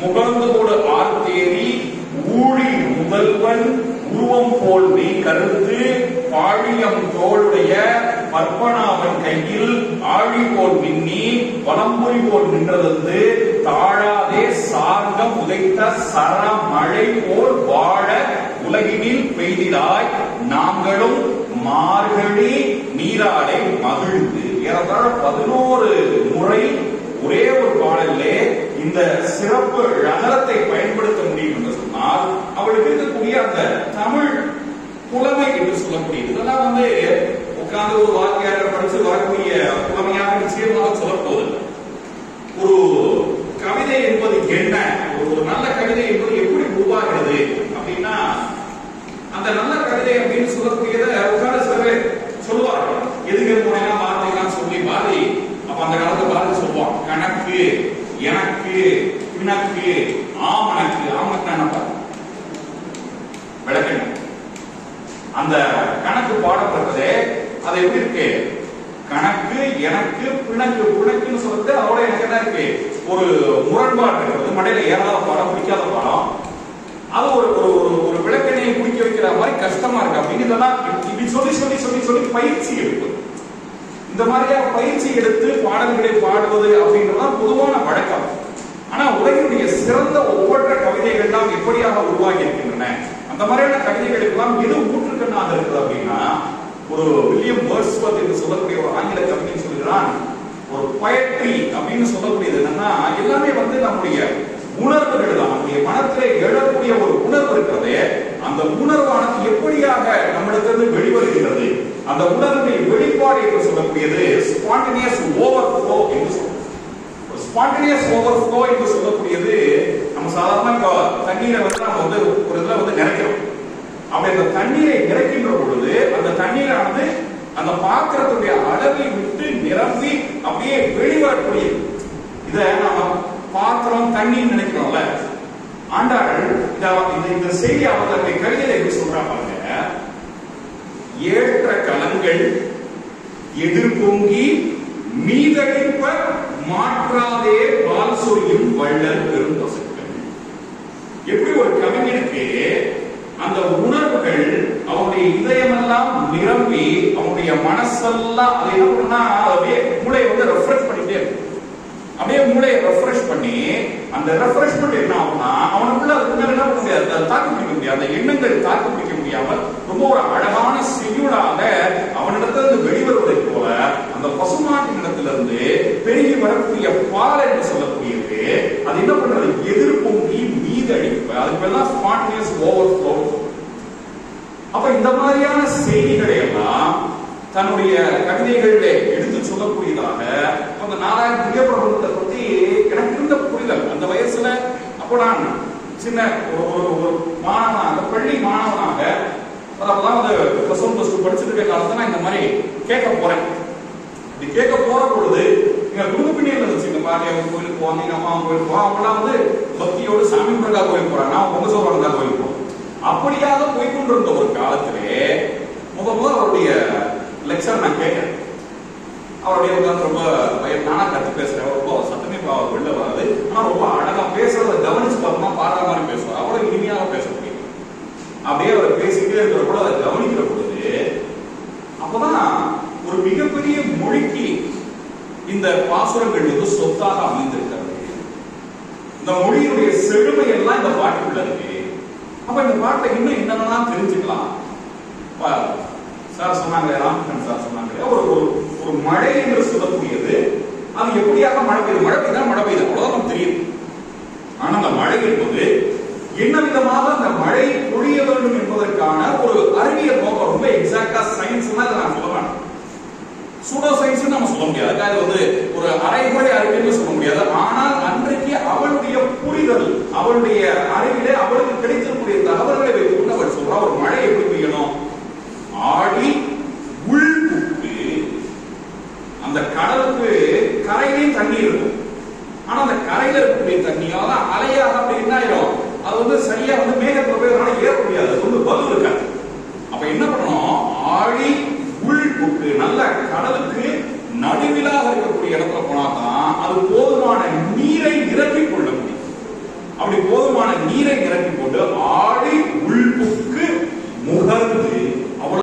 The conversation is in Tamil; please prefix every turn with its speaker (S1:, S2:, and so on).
S1: முகர்ந்தோடு ஆர்த்தேரி ஊழி முதல்வன் உருவம் போல் நீ கருத்து பாழியம் தோளுடைய பற்பனாவன் கையில் ஆழி போல் மின்னி வலம்புரி போல் நின்றதந்து தாழாதே சார்ந்த உதைத்த சர மழை போல் வாழ உலகினில் பெய்திடாய் நாங்களும் மார்கழி நீராடை மகிழ்ந்து ஏறத்தாழ பதினோரு முறை ஒரே ஒரு பாடலிலே இந்த சிறப்பு நகரத்தை பயன்படுத்த முடியும் என்று சொன்னால் அவளுக்கு இருக்கக்கூடிய அந்த தமிழ் புலமை என்று சொல்லக்கூடியது இதெல்லாம் வந்து உட்கார்ந்து ஒரு வாக்கியார படிச்சு வரக்கூடிய புலமையாக நிச்சயமாக சொல்லப்போவதில்லை ஒரு கவிதை என்பது என்ன ஒரு ஒரு நல்ல கவிதை என்பது எப்படி உருவாகிறது அப்படின்னா அந்த நல்ல கவிதை அப்படின்னு சொல்லக்கூடியத உட்கார்ந்து சில பேர் சொல்லுவாங்க எதுக்கு போனேன்னா வார்த்தைலாம் சொல்லி பாதி அப்ப அந்த காலத்துல பாரதி சொல்லுவான் கணக்கு எனக்கு பிணக்கு ஆமணக்கு ஆமணக்கு என்னப்பா விளக்கணும் அந்த கணக்கு பாடப்பட்டதே அது எப்படி இருக்கு கணக்கு எனக்கு பிணக்கு பிணக்குன்னு சொல்றது அதோட எனக்கு என்ன இருக்கு ஒரு முரண்பாடு இருக்கிறது மடையில ஏறாத பாடம் பிடிக்காத பாடம் அது ஒரு ஒரு ஒரு- ஒரு விளக்கணையை குடிக்க வைக்கிற மாதிரி கஷ்டமா இருக்கு அப்படின்னு இதெல்லாம் இப்படி சொல்லி சொல்லி சொல்லி சொல்லி பயிற்சி எடுப்பு இந்த மாதிரியா பயிற்சி எடுத்து பாடல்களை பாடுவது அப்படின்றதுதான் பொதுவான வழக்கம் ஆனா உலகினுடைய சிறந்த ஒவ்வொற்ற கவிதைகள் எல்லாம் எப்படியாக உருவாகி இருக்கின்றன அந்த மாதிரியான கவிதைகளுக்கெல்லாம் எது ஊற்றுக்கண்ணாக இருக்குது அப்படின்னா ஒரு வில்லியம் வேர்ஸ்வர்த் என்று சொல்லக்கூடிய ஒரு ஆங்கில கவிஞன் சொல்கிறான் ஒரு poetry அப்படின்னு சொல்லக்கூடியது என்னன்னா எல்லாமே வந்து நம்முடைய உணர்வுகள் தான் நம்முடைய மனத்திலே எழக்கூடிய ஒரு உணர்வு இருக்கிறதே அந்த உணர்வானது எப்படியாக நம்மிடத்திலிருந்து வெளிவருகின்றது அந்த உணர்வின் வெளிப்பாடு என்று சொல்லக்கூடியது ஸ்பான்டேனியஸ் ஓவர்ஃப்ளோ என்று சொல்றோம் ஸ்பான்டேனியஸ் ஓவர்ஃப்ளோ என்று சொல்லக்கூடியது நம்ம சாதாரண இப்போ தண்ணீரை வந்து நம்ம வந்து ஒரு இதுல வந்து நிறைக்கிறோம் அப்படி அந்த தண்ணீரை நிறைக்கின்ற பொழுது அந்த தண்ணீரானது அந்த பாத்திரத்துடைய அளவை விட்டு நிரம்பி அப்படியே வெளிவரக்கூடியது இத நாம பாத்திரம் தண்ணீர் நினைக்கிறோம்ல ஆண்டாள் இந்த இந்த- இந்த செய்தி அவங்க தன்னுடைய கவிதையில எப்படி சொல்றா பாருங்க ஏற்ற கலங்கள் எதிர்பொங்கி மீதளிப்ப மாற்றாதே பால் சொரியும் வள்ளல் பெரும்பசுக்கள் எப்படி ஒரு கவிஞனுக்கு அந்த உணர்வுகள் அவனுடைய இதயமெல்லாம் நிரம்பி அவனுடைய மனசெல்லாம் அதை என்ன பண்ணுனா அப்படியே மூளையை வந்து ரெஃப்ரெஷ் பண்ணிட்டே இருக்கும் அப்படியே மூளையை ரெஃப்ரெஷ் பண்ணி அந்த ரெஃப்ரெஷ்மெண்ட் என்ன ஆகும்னா அவனுக்குள்ள அதுக்கு மேல என்ன பண்ண முடியாது அதை தாக்கு பிடிக்க முடியாது அந்த எண்ணங்கள் தாக்கு பிடிக்க முடியாமல் ரொம்ப ஒரு அழகான செய்யுளாக அவனிடத்திலிருந்து வெளிவருவதை போல அந்த பசுமாட்டினிடத்திலிருந்து பெருகி வரக்கூடிய பால் என்று சொல்லக்கூடியது அது என்ன பண்றது எதிர்பொங்கி மீதடிப்பு அதுக்கு பேர் தான் ஸ்பான்டேனியஸ் ஓவர்ஃப்ளோ அப்ப இந்த மாதிரியான செய்திகளை எல்லாம் தன்னுடைய கவிதைகளிலே எடுத்து சொல்லக்கூடியதாக அந்த நாராயண திவ்ய பிரபந்தத்தை பத்தி எனக்கு இருந்த புரிதல் அந்த வயசுல அப்போ நான் சின்ன ஒரு ஒரு ஒரு மாணவனாக பள்ளி மாணவனாக அப்பதான் வந்து பிளஸ் ஒன் பிளஸ் டூ படிச்சுட்டு இருக்க காலத்துல நான் இந்த மாதிரி கேட்க போறேன் இப்படி கேட்க போற பொழுது எங்க குடும்ப பின்னியில் இருந்துச்சு எங்க பாட்டி அவங்க கோயிலுக்கு போவாங்க எங்க அம்மா அவங்க கோயிலுக்கு போவாங்க அவங்களாம் வந்து பக்தியோடு சாமி கும்பிடுறதா கோயில் போறாங்க நான் பொங்க சோழனுக்கா கோயில் போறோம் அப்படியாக போய் கொண்டிருந்த ஒரு காலத்திலே முத முத அவருடைய லெக்சர் நான் கேட்டேன் அவருடைய உட்கார்ந்து ரொம்ப பயம் நானா கத்து பேசுறேன் ரொம்ப சத்தமே பா- வெளில வராது ஆனா ரொம்ப அழகா பேசுறத கவனிச்சு பார்த்தோம்னா பாடுற மாதிரி பேசுவார் அவ்வளவு இனிமையாக பேச முடியும் அப்படியே அவர் பேசிக்கிட்டே இருக்கிற கூட அதை கவனிக்கிற பொழுது அப்பதான் ஒரு மிகப்பெரிய மொழிக்கு இந்த பாசுரங்கள் வந்து சொத்தாக அமைந்திருக்கிறது இந்த மொழியினுடைய செழுமை எல்லாம் இந்த பாட்டுக்குள்ள இருக்கு அப்ப இந்த பாட்டை இன்னும் என்னென்னலாம் தெரிஞ்சுக்கலாம் இப்ப சார் சொன்னாங்க ராமகிருஷ்ணன் சார் சொன்னாங்க ஒரு ஒரு ஒரு மழை என்று சொல்லக்கூடியது அது எப்படியாக மழை பெய்யுது மழை பெய்தா மழை பெய்யுது அவ்வளவுதான் நமக்கு தெரியும் ஆனா அந்த மழை என்பது என்ன விதமாக அந்த மழை பொழிய வேண்டும் என்பதற்கான ஒரு அறிவியல் நோக்கம் ரொம்ப எக்ஸாக்டா சயின்ஸ் தான் இதை நான் சொல்ல மாட்டேன் சூடோ சயின்ஸ் நம்ம சொல்ல முடியாது அதுக்காக வந்து ஒரு அரைகுறை அறிவியல் சொல்ல முடியாது ஆனால் அன்றைக்கு அவளுடைய புரிதல் அவளுடைய அறிவிலே அவளுக்கு கிடைத்திருக்கக்கூடிய தகவல்களை வைத்துக் கொண்டு அவள் சொல்றா ஒரு மழை எப்படி பெய்யணும் ஆடி உள் புக்கு அந்த கடலுக்கு கரையிலையும் தண்ணி இருக்கும் ஆனா அந்த கரையில இருக்கக்கூடிய தண்ணியால அலையாக அப்படி என்ன ஆயிடும் அது வந்து சரியா வந்து மேகத்துல போய் அதனால ஏற முடியாது அது வந்து பலு இருக்காது அப்ப என்ன பண்ணணும் ஆழி உள் புக்கு நல்ல கடலுக்கு நடுவிலாக இருக்கக்கூடிய இடத்துல போனா தான் அது போதுமான நீரை நிரப்பிக் கொள்ள முடியும் அப்ப அப்படி போதுமான நீரை நிரப்பி கொண்டு